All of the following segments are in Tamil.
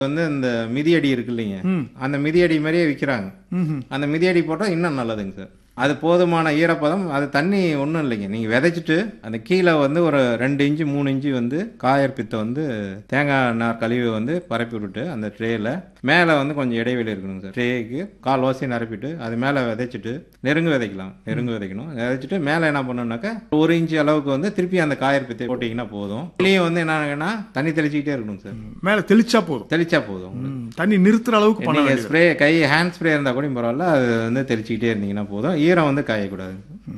வந்து இந்த மிதியடி இருக்கு இல்லைங்க அந்த மிதியடி மாதிரியே விற்கிறாங்க ம்ஹும். அந்த மிதியடி போட்டால் இன்னும் நல்லதுங்க சார் அது போதுமான ஈரப்பதம் அது தண்ணி ஒன்றும் இல்லைங்க நீங்கள் விதைச்சிட்டு அந்த கீழே வந்து ஒரு ரெண்டு இன்ச்சு மூணு இன்ச்சு வந்து காயர் பித்தை வந்து தேங்காய் நார் கழிவு வந்து பரப்பி விட்டுட்டு அந்த ட்ரேயில் மேலே வந்து கொஞ்சம் இடைவெளி இருக்கணுங்க சார் ட்ரேக்கு கால்வாசி நிரப்பிட்டு அது மேலே விதைச்சிட்டு நெருங்கு விதைக்கலாம் நெருங்கு விதைக்கணும் விதைச்சிட்டு மேலே என்ன பண்ணணும்னாக்கா ஒரு இன்ச்சு அளவுக்கு வந்து திருப்பி அந்த காயர் பித்தை போட்டிங்கன்னா போதும் வெளியே வந்து என்னன்னா தண்ணி தெளிச்சிக்கிட்டே இருக்கணும் சார் மேல தெளிச்சா போதும் தெளிச்சா போதும் ம், தண்ணி நிறுத்துற அளவுக்கு பண்ண நீங்க வேண்டியது ஸ்ப்ரே கை ஹேண்ட் ஸ்ப்ரே இருந்தால் கூட பரவாயில்ல அது வந்து தெளிச்சிக்கிட்டே இருந்தீங்கன்னா போதும் ஈரம் வந்து காயக்கூடாது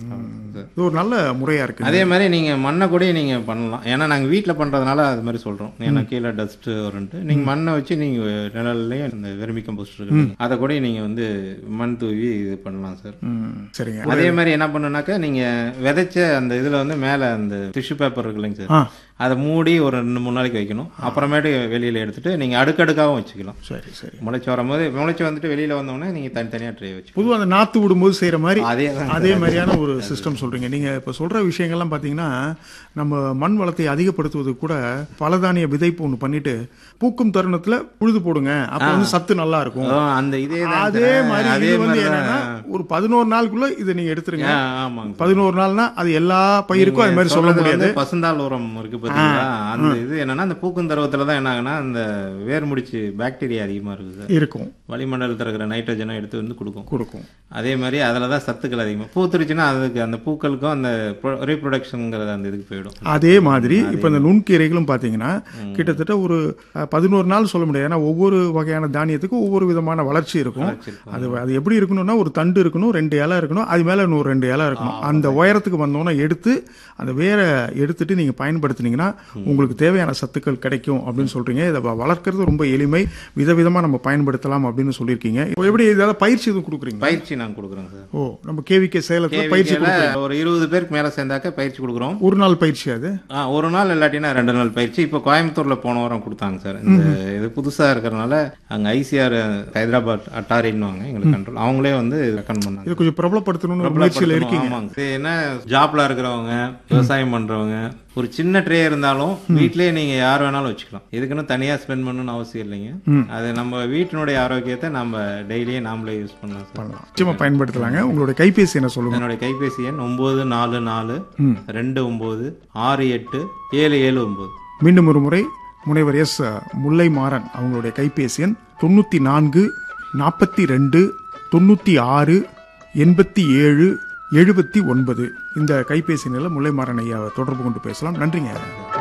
இது ஒரு நல்ல முறையா இருக்கு அதே மாதிரி நீங்கள் மண்ணை கூட நீங்கள் பண்ணலாம் ஏன்னா நாங்கள் வீட்டில் பண்ணுறதுனால அது மாதிரி சொல்கிறோம் ஏன்னா கீழே டஸ்ட் வரும்ட்டு நீங்கள் மண்ணை வச்சு நீங்கள் நிழல்லையும் இந்த வெர்மி கம்போஸ்ட் இருக்கு அதை கூட நீங்கள் வந்து மண் தூவி இது பண்ணலாம் சார் ம், சரிங்க அதே மாதிரி என்ன பண்ணுனாக்கா நீங்கள் விதைச்ச அந்த இதில் வந்து மேலே அந்த டிஷ்யூ பேப்பர் இருக்கு இல்லைங்க ஆ சார் அதை மூடி ஒரு ரெண்டு மூணு நாளைக்கு வைக்கணும் அப்புறமேட்டு வெளியில் எடுத்துட்டு நீங்கள் அடுக்கடுக்காகவும் வச்சுக்கலாம் சரி சரி முளைச்சி வரும்போது முளைச்சி வந்துட்டு வெளியில் வந்தோடனே நீங்கள் தனித்தனியாக ட்ரே வச்சு பொதுவா அந்த நாத்து விடும்போது செய்யற மாதிரி அதே தான் அதே மாதிரியான ஒரு சிஸ்டம் சொல்றீங்க நீங்க இப்ப சொல்ற விஷயங்கள்லாம் பாத்தீங்கன்னா நம்ம மண் வளத்தை அதிகப்படுத்துவதுக்கு கூட பலதானிய விதைப்பு ஒண்ணு பண்ணிட்டு பூக்கும் தருணத்துல உழுது போடுங்க அப்ப வந்து சத்து நல்லா இருக்கும் அதான் அந்த இதே தான் அதே சார். மாதிரி அதே இது வந்து மாதிரி என்னன்னா ஒரு பதினோரு நாளுக்குள்ள இதை நீங்க எடுத்துருங்க ஆ, ஆமாங்க பதினோரு நாள்னா அது எல்லா பயிருக்கும் அது மாதிரி சொல்ல சொல்றது முடியாது வந்து பசுந்தாள் உரம் இருக்கு பாத்தீங்களா அந்த இது என்னன்னா அந்த பூக்கும் தருவத்துல தான் என்ன ஆகுனா அந்த வேர் முடிச்சு பாக்டீரியா அதிகமா இருக்குது சார் இருக்கும் வளிமண்டலத்தில் இருக்கிற நைட்ரஜனை எடுத்து வந்து கொடுக்கும் கொடுக்கும் அதே மாதிரி அதில் தான் சத்துக்கள் அதிகமாக பூத்துருச்சுன்னா அதுக்கு அந்த பூக்களுக்கும் அந்த ரீப்ரொடக்ஷனுங்கிறது அந்த இதுக்கு போயிடும் அதே மாதிரி இப்ப இந்த நுண்கீரைகளும் பாத்தீங்கன்னா கிட்டத்தட்ட ஒரு அஹ், பதினோரு நாள் சொல்ல முடியாது ஏன்னா ஒவ்வொரு வகையான தானியத்துக்கும் ஒவ்வொரு விதமான வளர்ச்சி இருக்கும் அது அது எப்படி இருக்கணும்னா ஒரு தண்டு இருக்கணும் ரெண்டு இலை இருக்கணும் அது மேல இன்னொரு ரெண்டு இலை இருக்கணும் அந்த உயரத்துக்கு வந்தோன்னா எடுத்து அந்த வேற எடுத்துட்டு நீங்க பயன்படுத்துனீங்கன்னா உங்களுக்கு தேவையான சத்துக்கள் கிடைக்கும் அப்படின்னு சொல்றீங்க இதை வ- வளர்க்கறது ரொம்ப எளிமை விதவிதமா நம்ம பயன்படுத்தலாம் அப்படின்னு சொல்லியிருக்கீங்க இப்போ எப்படி இதெல்லாம் பயிற்சி எதுவும் கொடுக்குறீங்க பயிற்சி நாங்கள் கொடுக்குறோங்க சார் ஓ நம்ம கேவிகே சேலத்துல பயிற்சி KVK ல ஒரு இருபது பேருக்கு மேலே சேர்ந்தாக்க பயிற்சி கொடுக்குறோம் ஒரு நாள் பயிற்சி அது ஆ ஒரு நாள் இல்லாட்டினா ரெண்டு நாள் பயிற்சி இப்போ கோயம்புத்தூர்ல போன வாரம் கொடுத்தாங்க சார் இந்த இது புதுசா இருக்கிறனால அங்க ஐசிஆர் ஹைதராபாத் அட்டாரின்னுவாங்க எங்களுக்கு கண்ட்ரோல் அவங்களே வந்து ரெக்கமெண்ட் பண்ணாங்க இது கொஞ்சம் பிரபலப்படுத்தணும்னு ஒரு முயற்சியில் இருக்கீங்க ஆமாங்க இது என்ன ஜாப்ல இருக்கிறவங்க விவசாயம் பண்றவங்க ஒரு சின்ன ட்ரே இருந்தாலும் வீட்லயே நீங்க யார் வேணாலும் வச்சுக்கலாம் இதுக்குன்னு தனியா ஸ்பெண்ட் பண்ணணும்னு அவசியம் இல்லைங்க அது நம்ம வீட்டினுடைய ஆரோக்கியத்தை நம்ம டெய்லியே நாமளே யூஸ் பண்ணலாம் சார் பண்ணலாம் நிச்சயமா பயன்படுத்தலாங்க உங்களுடைய கைபேசி என்ன சொல்லுங்க என்னுடைய கைபேசி எண் ஒன்பது நாலு நாலு ரெண்டு ஒன்பது ஆறு எட்டு ஏழு ஏழு ஒன்பது மீண்டும் ஒரு முறை முனைவர் எஸ் முல்லை மாறன் அவங்களுடைய கைபேசி எண் தொண்ணூத்தி நான்கு நாற்பத்தி ரெண்டு தொண்ணூத்தி ஆறு எண்பத்தி ஏழு எழுபத்தி ஒன்பது இந்த கைபேசி நிலை முல்லை மாறன் ஐயாவை தொடர்பு கொண்டு பேசலாம் நன்றிங்க